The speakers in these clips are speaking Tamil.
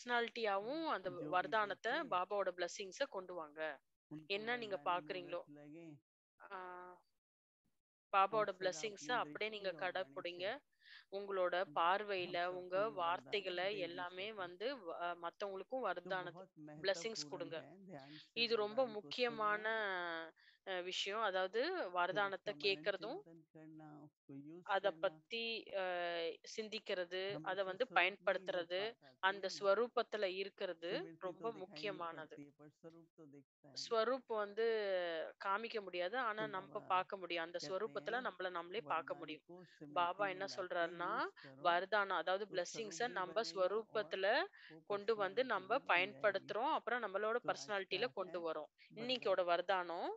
பர்சனாலிட்டியாவும் அந்த जो भी வரதானத்த देखे பாபாவோட பிளெஸிங்ஸ கொண்டு வாங்க. उनको என்ன நீங்க वरदानी பார்க்குறீங்களோ मूरत लगे ஆ और பாபாவோட सदा பிளெஸிங்ஸ अपनी அப்படியே நீங்க दृष्टि और वाणी கடைப்புடிங்க. से உங்களோட हम பார்வையில, हम உங்க सबको ये वरदान வார்த்தைகள दे எல்லாமே सकें வந்து வ மத்தவங்களுக்கும் तो வரதானத்த बहुत பிளெஸிங்ஸ் महत्वपूर्ण குடுங்க. है ध्यान से இது ரொம்ப वरदान को முக்கியமான सुनना அ விஷயம். அதாவது फिर வரதானத்த उसका मनन கேட்கறதும், चिंतन करना उसको यूज அத करना பத்தி அ சிந்திக்கிறது, அத हमेशा வந்து स्वरूप में ही वो பயன்படுத்துறது, बात आती அந்த है ना ஸ்வரூபத்துல இருக்கிறது स्मृति ரொம்ப तो दिखाई नहीं முக்கியமானது. पड़ती है पर स्वरूप तो दिखता है ना ஸ்வரூப் வந்து காமிக்க முடியாது. ஆனா तो நம்ப बाबा பார்க்க முடியும். அந்த कहते ஸ்வரூபத்துல हैं நம்மள நம்மளே பார்க்க वरदान முடியும். को பாபா स्मृति என்ன में लाके சொல்றாருன்னா, यूज करो வரதானம் அதாவது तो பிளெஸிங்ஸ स्वरूप भी நம்ப बनेगा और ஸ்வரூபத்துல वो கொண்டு வந்து पर्सनालिटी நம்ப भी बन जाएगी பயன்படுத்துறோம். அப்புறம் நம்மளோட तो आज का பர்சனாலிட்டில கொண்டு है வரோம். वरदान இன்னைக்கோட வரதானம்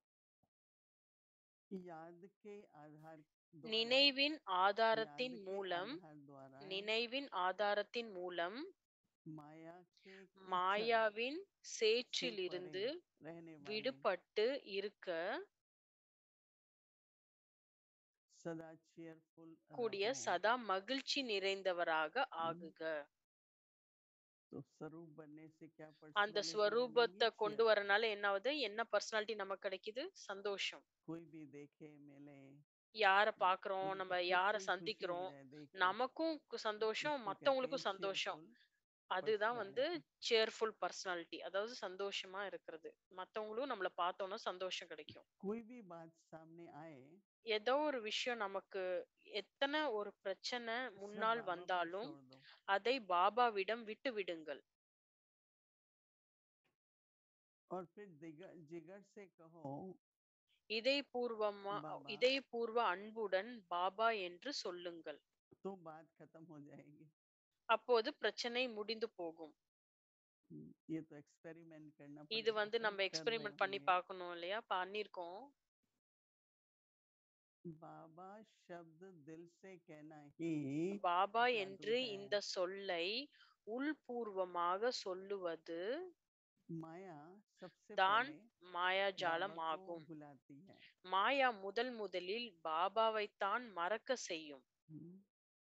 याद के आधार द्वारा நினைவின் याद ஆதாரத்தின் के மூலம் आधार द्वारा நினைவின் ஆதாரத்தின் மூலம் माया के कीचड़ மாயாவின் से சேற்றிலிருந்து परे रहने वाले விடுபட்டு இருக்க सदा cheerful கூடிய रहो சதா மகிழ்ச்சி நிறைந்தவராக हम्म, ஆகுக. तो स्वरूप बनने से क्या அந்த पर्सनालिटी ஸ்வரூபத்த बनेगी கொண்டு cheerful வரனால என்ன ஆகுது? என்ன பர்சனாலிட்டி நமக்கு கிடைக்குது? சந்தோஷம். कोई भी देखे मिले யார பார்க்குறோம், उनको நம்ம खुशी யார खुशी हो சந்திக்கிறோம், जाए देख के நமக்கும் கு சந்தோஷம், इसको कहते हैं மத்தவங்களுக்கும் சந்தோஷம். cheerful அதுதான் வந்து personality சியர்ஃபுல் பர்சனாலிட்டி. அதாவது சந்தோஷமா இருக்கிறது. மத்தவங்களும் நம்மள பார்த்தோம்னா சந்தோஷம் கிடைக்கும். कोई भी बात सामने आए ஏதோ ஒரு விஷயம் நமக்கு எத்தன ஒரு பிரச்சனை सब முன்னால் बाबा पर வந்தாலும், छोड़ दो அதை பாபாவிடம் விட்டு விடுங்கள். और फिर जिगर जिगर से कहो இதயபூர்வமா बाबा இதயபூர்வ அன்புடன் பாபா என்று சொல்லுங்கள். तो बात खत्म हो जाएगी அப்போது பிரச்சனை முடிந்து போகும். हम्म, ये तो एक्सपेरिमेंट करना இது पड़ेगा வந்து सब நம்ம कर रहे எக்ஸ்பெரிமெண்ட் பண்ணி होंगे பார்க்கணும் இல்லையா? பண்ணியிருக்கோம். बाबा शब्द दिल से कहना ही பாபா जादू என்று है இந்த சொல்லை உள்பூர்வமாக சொல்லுவது माया सबसे தான் पहले மாயாஜாலம் बाबा को ஆகும். भुलाती है மாயா முதல் முதலில் பாபாவைத்தான் மறக்க செய்யும். हम्म,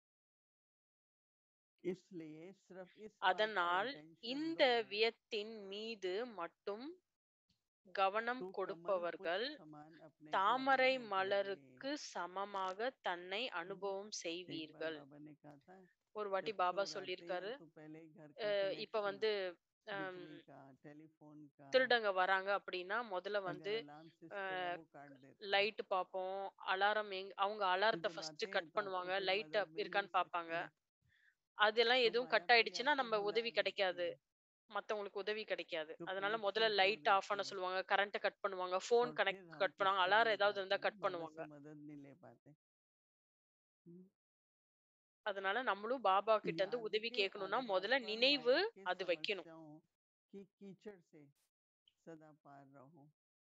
इसलिए सिर्फ इस बात का அதனால் इंटेंशन இந்த लो வியத்தின் மீது மட்டும் கவனம் तो कमल पुष्प கொடுப்பவர்கள் समान अपने को தாமரை अनुभव करोगे மலருக்கு சமமாக தன்னை हम्म, அனுபவம் एक बार செய்வீர்கள். बाबा ने कहा था ஒரு வாட்டி जब பாபா चोर आते சொல்லியிருக்காரு. हैं तो पहले घर का அ இப்ப कनेक्शन வந்து அம், बिजली का टेलीफोन का திருடங்க வராங்க அப்படின்னா முதல்ல வந்து अगर अलार्म सिस्टम है वो काट देते हैं லைட் பார்ப்போம். அலாரம் எங் அவங்க फिर அலாரத்த जब ஃபர்ஸ்ட் आते हैं கட் तो பண்ணுவாங்க. आपको कोई லைட் मदद मिल இருக்கான்னு नहीं பார்ப்பாங்க. सकती அதெல்லாம் तो எதுவும் माया கட் फिर ஆயிடுச்சுன்னா आपको நம்ம भुला உதவி देती கிடைக்காது. है மத்தவங்களுக்கு உதவி கிடைக்காது. तो அதனால முதல்ல कनेक्शन तोड़ லைட் ஆஃப் देती பண்ண है சொல்லுவாங்க. கரண்ட்ட கட் பண்ணுவாங்க. ஃபோன் और கனெக்ட் फिर हम கட் कुछ பண்ணுவாங்க. कर அலாரம் नहीं ஏதாவது पाते இருந்தா ना கட் बाबा பண்ணுவாங்க. से मदद नहीं ले पाते हम्म, அதனால நம்மளும் பாபா கிட்ட இருந்து याद உதவி के கேட்கணும்னா आधार முதல்ல पर நினைவு माया के அது வைக்கணும். समस्याओं की कीचड़ से सदा पार रहो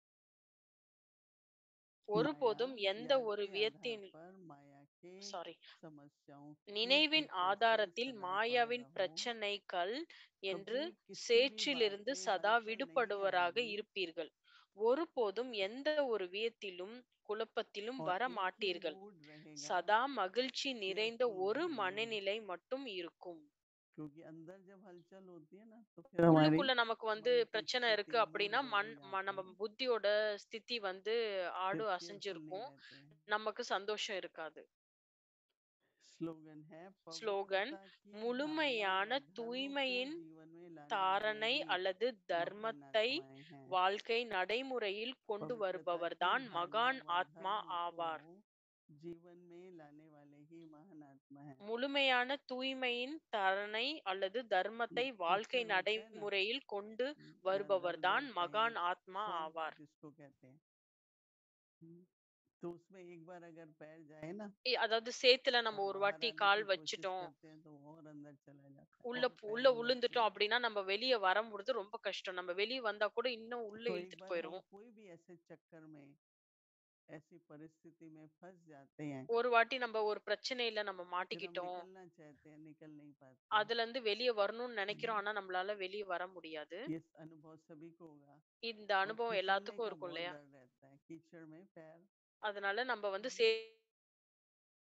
माया ஒருபோதும் எந்த याद ஒரு के आधार வியத்தின் पर माया के சாரி समस्याओं की நினைவின் कीचड़ से ஆதாரத்தில் सदा पार மாயாவின் रहो பிரச்சனைகள் என்று कभी किसी भी बात சேற்றிலிருந்து से சதா हलचल नहीं விடுபடுவராக आएगी இருப்பீர்கள். ஒருபோதும் எந்த ஒரு வியத்திலும் குழப்பத்திலும் और வர एक ही மாட்டீர்கள். मूड रहेगा சதா மகிழ்ச்சி நிறைந்த cheerful ஒரு mood மனநிலை மட்டும் இருக்கும். क्योंकि अंदर जब हलचल होती है ना तो फिर हमारी உள்ளுக்குள்ள நமக்கு வந்து मन की பிரச்சனை स्थिति இருக்கு मूड அப்படின்னா மண் बदल ம- जाती நம்ம है புத்தியோட ஸ்திதி வந்து ஆடு फिर cheerful नहीं அசைஞ்சிருக்கும். रहते हैं நமக்கு சந்தோஷம் இருக்காது. स्लोगन है ஸ்லோகன் पवित्रता की धारणा முழுமையான व धर्म को தூய்மையின் जीवन में लाने தாரணை वाले ही அல்லது महान தர்மத்தை आत्माएं हैं வாழ்க்கை நடைமுறையில் கொண்டு पवित्रता வருபவர்தான் की धारणा மகான் व ஆத்மா धर्म ஆவார். को जीवन में लाने वाले ही महान आत्मा है முழுமையான தூய்மையின் தரணை அல்லது தர்மத்தை வாழ்க்கை कीचड़ होते हैं ना நடைமுறையில் கொண்டு हम्म, या दर வருபவர்தான் दर மகான் कहीं ஆத்மா swamp ஆவார். जिसको कहते हैं हम्म, तो उसमें एक बार अगर पैर जाए ना இ- அதாவது சேத்துல நம்ம और ஒரு बाहर வாட்டி आने கால் की कोशिश வச்சுட்டோம் करते हैं तो और अंदर चला जाता है உள்ள और பு- पैर உள்ள अंदर விழுந்துட்டோம் चले அப்படின்னா நம்ம வெளியே வரும்பொழுது ரொம்ப கஷ்டம். நம்ம வெளியே வந்தா கூட இன்னும் உள்ள तो एक இழுத்துட்டு बार हम போயிருவோம். कोई भी ऐसे चक्कर में ऐसी परिस्थिति में फंस जाते हैं ஒரு வாட்டி நம்ம ஒரு பிரச்சனையில நம்ம फिर हम மாட்டிக்கிட்டோம். निकलना चाहते हैं निकल नहीं पाते அதுல இருந்து வெளியே வரணும்னு நினைக்கிறோம். हम्म, ஆனா நம்மளால வெளியே வர முடியாது. ये अनुभव सभी को होगा இந்த और அனுபவம் फिसलने எல்லாத்துக்கும் का இருக்கும் बहुत இல்லையா? डर रहता है कीचड़ में पैर அதனால நம்ம வந்து हम्म, சே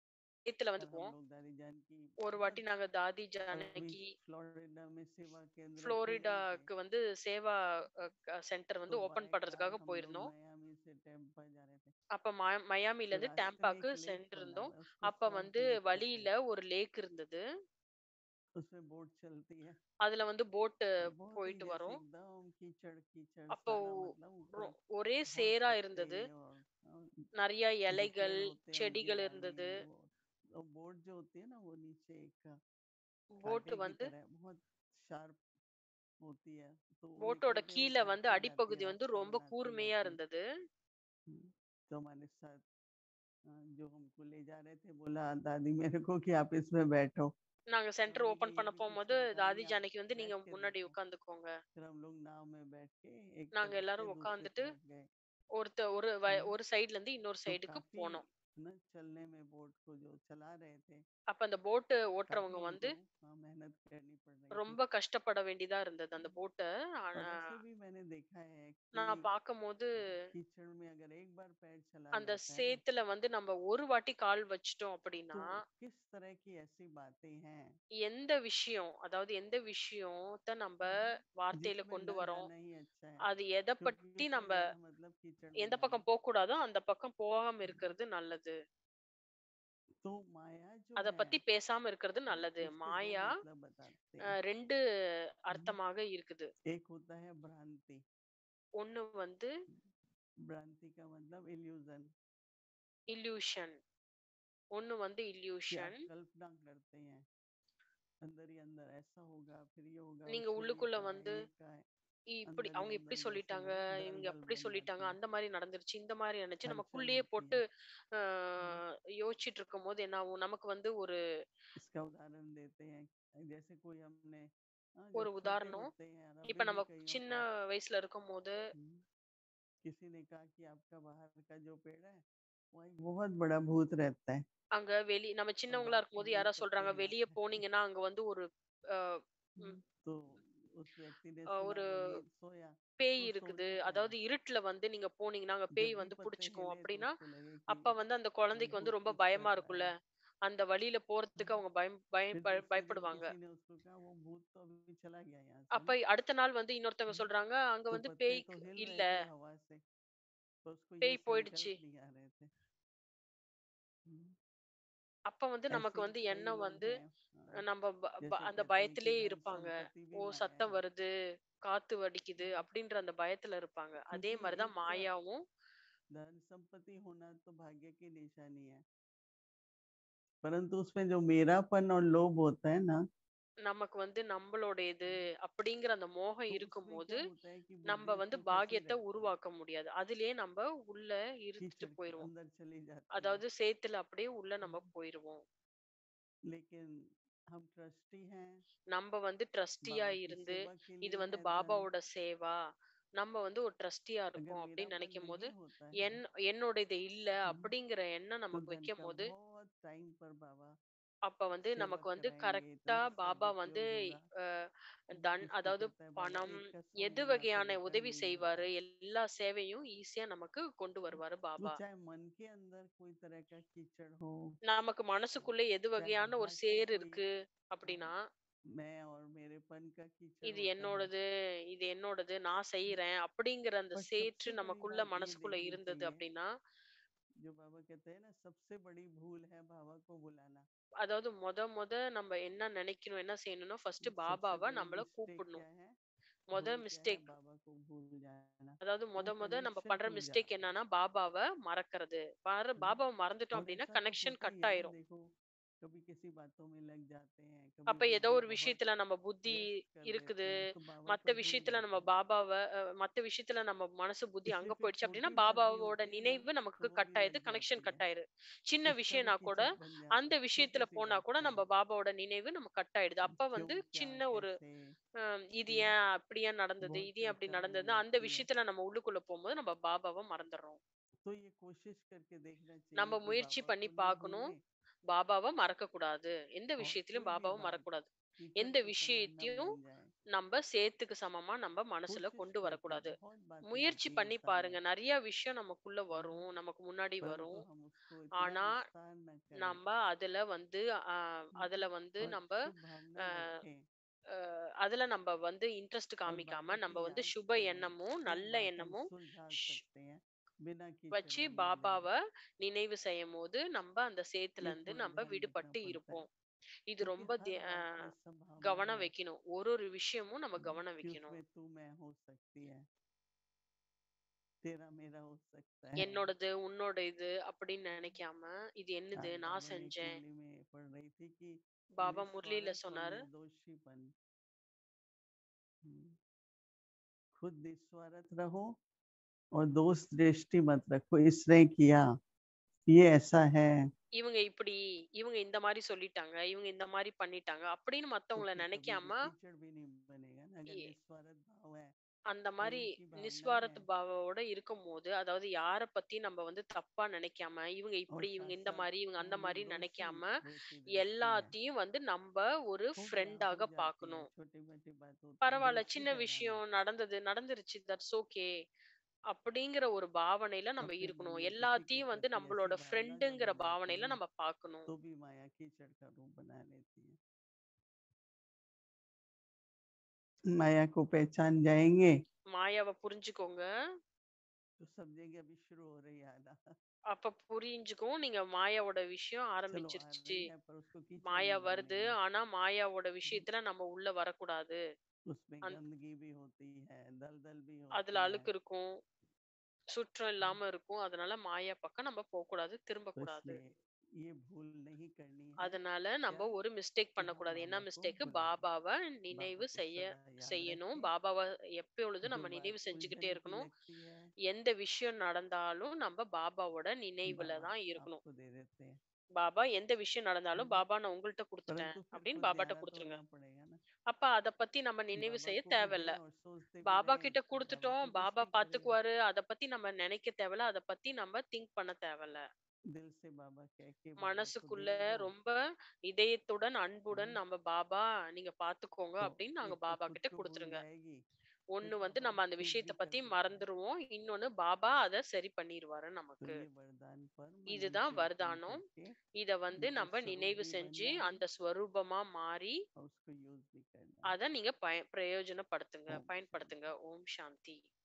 சேத்துல और வந்து हम போவோம் लोग दादी जान की ஒரு बहुत வாட்டி நாங்க தாதி अभी ஜானகி फ्लोरिडा में सेवा केंद्र खुल रहे थे புளோரிடாக்கு வந்து சேவா சென்டர் तो வந்து ஓபன் बाय कार பண்றதுக்காக हम लोग போயிருந்தோம் मियामी से टेम्पा जा रहे थे அப்ப ம- மையாமில तो இருந்து रास्ते में டேம்பாக்கு एक लेक पड़ रहा சென்றிருந்தோம் था उसको அப்ப स्वॉम्प வந்து लेक कहते வழியில हैं ஒரு லேக் இருந்தது उसमें बोट चलती है அதுல வந்து போட்டு तो बहुत ही போயிட்டு जैसे வரும் एकदम कीचड़ कीचड़ அப்போ सारा मतलब ऊपर ரொ- ஒரே बहुत சேரா पत्ते இருந்தது और और நிறைய जो இலைகள் पेड़ होते हैं उनकी செடிகள் डाली இருந்தது वो और बोट जो होती है ना वो नीचे एक போட்டு कांटे की வந்து तरह बहुत शार्प होती है तो वो போட்டோட निकलते वो கீழே வந்து काटती जाती அடிப்பகுதி है வந்து रास्ता ரொம்ப बनाती கூர்மையா जाती है இருந்தது हम्म, तो हमारे साथ अ, जो हमको ले जा रहे थे बोला दादी मेरे को कि आप इसमें बैठो நாங்க तो சென்டர் हमने ஓபன் कहा ये பண்ண भी कुछ போகும்போது करता தாதி नहीं आप ஜானகி வந்து நீங்க बैठ के முன்னாடி देखो உட்காந்துக்கோங்க फिर हम लोग नाव में बैठ के एक நாங்க तरफ से எல்லாரும் दूसरी உட்காந்துட்டு तरफ गए ஒருத்த ஒரு வ- हम्म, ஒரு சைடுல இருந்து இன்னொரு तो சைடுக்கு काफी போனோம் ना चलने में बोट को जो चला रहे थे அப்ப அந்த போட்டு काफी ஓட்டுறவங்க வந்து उनको हाँ, मेहनत करनी पड़ रही थी ரொம்ப கஷ்டப்பட வேண்டியதா இருந்தது அந்த போட்டை और ऐसे भी मैंने देखा है நான் कि பார்க்கும்போது कीचड़ में अगर एक बार पैर चला அந்த जाता है ना சேத்துல வந்து நம்ம ஒரு வாட்டி கால் வச்சிட்டோம் तो அப்படின்னா किस तरह की ऐसी बातें हैं எந்த விஷயம் அதாவது எந்த விஷயத்த நம்ம வார்த்தையில जिसमें கொண்டு न வரோம் जाना ही अच्छा है அது எதை क्योंकि பத்தி उसमें நம்ம जाना मतलब कीचड़ में எந்த जाना பக்கம் போக கூடாதோ அந்த பக்கம் போகாம இருக்கிறது நல்லது तो माया जो அத है பத்தி பேசாம இருக்கிறது நல்லது उसके दो மாயா मतलब बताते हैं அஹ், ரெண்டு அர்த்தமாக இருக்குது एक होता है भ्रांति ஒண்ணு வந்து भ्रांति का मतलब इल्यूजन இல்யூஷன் ஒண்ணு வந்து कि आप இல்யூஷன் कल्पना करते हैं अंदर ही अंदर ऐसा होगा फिर ये होगा நீங்க उसने ये உள்ளுக்குள்ள कहा வந்து ये कहा है இப்படி अंदर ही அவங்க இப்படி अंदर जैसे சொல்லிட்டாங்க वो இவங்க दलदल அப்படி बन சொல்லிட்டாங்க जाती है அந்த மாதிரி நடந்துருச்சு இந்த மாதிரி நினைச்சு हलचल நமக்குள்ளேயே होती போட்டு है ஆஹ், யோசிச்சிட்டு இருக்கும் போது என்ன ஆகும் நமக்கு வந்து ஒரு इसका उदाहरण देते हैं जैसे कोई हमने हाँ, ஒரு जब छोटे उदाहரணம் होते हैं और இப்ப अभी भी நம்ம कईयों சின்ன का வயசுல இருக்கும் போது हम्म, किसी ने कहा कि आपका बाहर का जो पेड़ है वो एक बहुत बड़ा भूत रहता है அங்க வெளி நம்ம और சின்னவங்களா बाकी இருக்கும்போது नहीं யாரா पत्ते சொல்றாங்க हिला வெளியே सकते போனீங்கன்னா அங்க வந்து ஒரு ஆஹ், ம், हम्म, तो उस व्यक्ति ने ஆஹ், सुना ஒரு वो नींद सोया பேய் तो இருக்குது सोने गया அதாவது இருட்டுல வந்து நீங்க போனீங்கன்னா அங்க பேய் जब भी வந்து पत्ते புடிச்சுக்கும் हिले तो அப்படின்னா उसको लगे அப்ப कि வந்து அந்த वो குழந்தைக்கு வந்து भूत ரொம்ப कुछ कर பயமா रहा இருக்கும்ல है அந்த வழியில போறதுக்கு हम्म, அவங்க பயம் பயம் फिर பய- दूसरे दिन பயப்படுவாங்க किसी ने उसको कहा वो भूत तो अभी चला गया यहाँ से அப்ப ना அடுத்த நாள் வந்து இன்னொருத்தவங்க हम्म, சொல்றாங்க அங்க तो வந்து पत्ते பேய் तो हिल இல்ல रहे थे हवा से पर उसको ये பேய் போயிடுச்சு संकल्प नहीं आ रहे थे हम्म, அப்ப வந்து நமக்கு ऐसे ही வந்து कई எண்ணம் लोग வந்து हैं हाँ, நம்ம ப- ப- जैसे அந்த कहते हैं कि பயத்திலே धन இருப்பாங்க संपत्ति भी ஓ माया சத்தம் है வருது காத்து வடிக்குது हम्म, அப்படின்ற அந்த பயத்துல இருப்பாங்க அதே क्योंकि மாதிரிதான் एक மாயாவும் धन संपत्ति होना तो भाग्य की निशानी है परंतु उसमें जो मेरापन और लोभ होता है ना நமக்கு வந்து நம்மளுடையது அப்படிங்கிற அந்த மோகம் तो उसमें இருக்கும்போது क्या होता है कि நம்ம बुद्धि வந்து उसको फंसी பாக்கியத்தை रहती है உருவாக்க முடியாது அதுலயே நம்ம உள்ள இருந்துட்டு कीचड़ के போயிருவோம் अंदर चली जाती है அதாவது சேத்துல அப்படியே உள்ள நம்ம हम्म, போயிருவோம் लेकिन हम ट्रस्टी हैं நம்ம வந்து ட்ரஸ்டியா बाबा की இருந்து सेवा के இது लिए வந்து है धन பாபாவோட சேவா நம்ம வந்து ஒரு ட்ரஸ்டியா अगर இருக்கோம் அப்படின்னு मेरापन நினைக்கும் போது नहीं होता என் है என்னோடது இல்ல हम्म, அப்படிங்கிற எண்ணம் तो நமக்கு धन வைக்கும் का போது बहुत टाइम पर बाबा அப்ப வந்து सेवा நமக்கு வந்து कराएंगे கரெக்டா इतना பாபா வந்து सदुपयोग होगा அஹ், हम्म, தன் जिसको அதாவது कहता है बाबा பணம் एक का सौ எது गुना வகையான सदुपयोग உதவி नहीं செய்வாரு होता எல்லா சேவையும் ஈஸியா நமக்கு கொண்டு हम्म, வருவாரு तो பாபா चाहे मन के अंदर कोई तरह का कीचड़ हो நமக்கு மனசுக்குள்ள எது चाहे வகையான ஒரு बाहर से சேர் कोई இருக்கு हाँ, அப்படின்னா मैं और मेरेपन का कीचड़ இது होता है என்னோடது இது என்னோடது நான் செய்யறேன் அப்படிங்கிற அந்த पर சேற்று सबसे बड़ी நமக்குள்ள बात ये மனசுக்குள்ள देखनी இருந்தது चाहिए அப்படின்னா जो बाबा कहते हैं ना सबसे बड़ी भूल है बाबा को बुलाना அதாவது மொத மொத நம்ம என்ன நினைக்கணும் என்ன செய்யணும்னா ஃபர்ஸ்ட் सबसे பாபாவை बड़ी நம்மள मिस्टेक கூப்பிடணும் क्या है மொத भूल क्या है மிஸ்டேக் बाबा को भूल जाना அதாவது तो மொத वो மொத நம்ம कनेक्शन பண்ற टूट மிஸ்டேக் जाता है என்னன்னா பாபாவை மறக்கிறது பார हम्म, பாபாவை மறந்துட்டோம் और அப்படின்னா ऐसा तो கனெக்ஷன் होता ही கட் है ना ஆயிரும் देखो कभी किसी बातों में लग जाते हैं அப்ப कभी ஏதோ बुद्धि ஒரு बहुत விஷயத்துல நம்ம புத்தி व्यस्त कर இருக்குது देते हैं तो बाबा மத்த को भूल விஷயத்துல நம்ம जाते हैं பாபாவை அஹ், மத்த விஷயத்துல நம்ம மனசு புத்தி इसलिए அங்க फिर போயிடுச்சு அப்படின்னா छोटी बात भी பாபாவோட होती है ना நினைவு तो நமக்கு वो கட் भी ஆயிடுது लग கனெக்ஷன் जाती है கட் ஆயிடுது சின்ன उसका भी விஷயம்னா கூட कीचड़ बन जाता அந்த है விஷயத்துல छोटी सी போனா बात கூட का நம்ம भी பாபாவோட நினைவு நம்ம கட் ஆயிடுது அப்ப क्यों வந்து क्या சின்ன ஒரு कैसे அஹ், இது हम्म, ஏன் அப்படி ஏன் நடந்தது बहुत இது ஏன் அப்படி चर्चा होने நடந்தது அந்த लगती है விஷயத்துல நம்ம உள்ளுக்குள்ள போகும்போது நம்ம பாபாவை மறந்துடுறோம் तो ये कोशिश करके देखना நம்ம चाहिए कि முயற்சி बाबा பண்ணி को ना பார்க்கணும் भूलें பாபாவை மறக்க கூடாது எந்த और விஷயத்திலயும் कोई भी பாபாவை बात மறக்கக்கூடாது कीचड़ எந்த के समान न விஷயத்தையும் बन जाए நம்ம சேத்துக்கு சமமா நம்ம மனசுல कोशिश கொண்டு करके வரக்கூடாது बहुत बातें முயற்சி आती हैं பண்ணி பாருங்க सामने நிறைய விஷயம் நமக்குள்ள है ना வரும் நமக்கு முன்னாடி परंतु வரும் हम उसको इतना ஆனா विस्तार न करें நம்ம அதுல வந்து ஆஹ் அதுல வந்து और நம்ம शुभ भावना ஆஹ் रखें ஆஹ் அதுல நம்ம வந்து இன்ட்ரெஸ்ட் और காமிக்காம बाबा நம்ம की வந்து याद சுப से எண்ணமும் हर நல்ல बात हम எண்ணமும் सुलझा ஷ்- सकते हैं बिना कीचड़ வச்சு में डूबे பாபாவை நினைவு செய்யும் போது நம்ம அந்த சேத்துல ये இருந்து थोड़ा நம்ம ध्यान रखना விடுபட்டு पड़ता है இருப்போம் இது क्योंकि ரொம்ப हर தி- बात ஆஹ் में संभावना கவனம் है வைக்கணும் ஒரு ஒரு விஷயமும் நம்ம हम्म, கவனம் कि வைக்கணும் उसमें तू मैं हो सकती है तेरा मेरा हो सकता है என்னோடது உன்னோட இது அப்படின்னு நினைக்காம இது என்னது आज நான் बाबा ने एक செஞ்சேன் मुरली में पढ़ रही थी कि பாபா முரளியில निस्वार्थ और சொன்னாரு निर्दोषीपन हम्म, खुद निस्वार्थ रहो और दोष दृष्टि मत रखो इसने किया ये ऐसा है இவங்க இப்படி இவங்க இந்த மாதிரி சொல்லிட்டாங்க இவங்க இந்த மாதிரி பண்ணிட்டாங்க அப்படின்னு तो மத்தவங்கள फिर कभी भी நினைக்காம कीचड़ भी नहीं बनेगा ना अगर இ- निस्वार्थ भाव है அந்த மாதிரி प्रेम की भावना நிஸ்வார்த்த है பாவோட இருக்கும்போது அதாவது யார பத்தி நம்ம வந்து தப்பா நினைக்காம இவங்க और இப்படி இவங்க साथ இந்த साथ மாதிரி இவங்க वो அந்த மாதிரி निर्दोषी நினைக்காம वृत्ति दृष्टि है எல்லாத்தையும் வந்து நம்ம ஒரு हो गया ஃப்ரெண்டாக हो जाती है பார்க்கணும் छोटी मोटी बात होती है பரவாயில்ல दोषी சின்ன ठहराना விஷயம் நடந்தது நடந்துருச்சு தட்ஸ் ஓகே அப்படிங்கிற ஒரு பாவனையில நம்ம अपने मन இருக்கணும் में किसी के எல்லாத்தையும் வந்து प्रति ऐसी நம்மளோட भावना जब ஃப்ரெண்டுங்கிற आ जाती பாவனையில है நம்ம பார்க்கணும் तो भी माया कीचड़ का रूप बना लेती है माया को पहचान जाएंगे மாயாவை புரிஞ்சுக்கோங்க तो समझेंगे अभी शुरू हो रही है आना அப்ப புரிஞ்சுக்கும் நீங்க மாயாவோட விஷயம் चलो आ ஆரம்பிச்சிருச்சு रही है पर उसको कीचड़ மாயா नहीं வருது बनेंगे ஆனா மாயாவோட हम्म, விஷயத்துல நம்ம உள்ள வரக்கூடாது उसमें அந்- गंदगी भी होती है दलदल भी அதுல होती है அழுக்கு இருக்கும் சுற்றம் हम्म, இல்லாம இருக்கும் அதனால மாயா பக்கம் நம்ம போக கூடாது திரும்ப तो கூடாது इसलिए ये भूल नहीं करनी है அதனால क्या நம்ம ஒரு மிஸ்டேக் कि हम பண்ணக்கூடாது என்ன बाबा को மிஸ்டேக் बुलाएं பாபாவை बाबा நினைவு को செய்ய सदा याद செய்யணும் रखें பாபாவை எப்பொழுது जो நம்ம बात நினைவு செஞ்சுக்கிட்டே उलझन की இருக்கணும் लगती है எந்த விஷயம் நடந்தாலும் நம்ம பாபாவோட நினைவுல बाबा தான் இருக்கணும் आपको दे देते हैं பாபா எந்த விஷயம் நடந்தாலும் हम्म, பாபா நான் உங்கள்கிட்ட கொடுத்துட்டேன் परंतु फिर அப்படின்னு खुद பாபாட்ட याद तो கொடுத்துருங்க होना पड़ेगा ना அப்ப அத பத்தி நம்ம நினைவு बाबा செய்ய को भी தேவையில்ல दें और सोचते भी பாபா रहें கிட்ட बाबा கொடுத்துட்டோம் तो कुछ பாபா नहीं करेगा பாத்துக்குவாரு அத பத்தி நம்ம நினைக்க தேவையில்ல அத பத்தி நம்ம திங்க் பண்ண தேவையில்ல दिल से बाबा कह के बाबा को மனசுக்குள்ள दे दो ரொம்ப இதயத்துடன் அன்புடன் हम्म, நம்ம பாபா நீங்க பாத்துக்கோங்க तो அப்படின்னு நாங்க एक तो பாபா खुद கிட்ட को भूल கொடுத்துருங்க जाएगी ஒண்ணு फिर வந்து बाबा நம்ம அந்த ठीक விஷயத்த भी कर பத்தி देते हैं மறந்துருவோம் இன்னொன்னு பாபா அத சரி பண்ணிடுவாரு तो நமக்கு ये वरदान पर मनन இதுதான் चिंतन வரதானம் करके இத வந்து उनका நம்ம स्वरूप நினைவு भी செஞ்சு बनना है அந்த ஸ்வரூபமா மாறி और उसको यूज भी करना है அத நீங்க பய பிரயோஜனப்படுத்துங்க ओम शांति பயன்படுத்துங்க ஓம் சாந்தி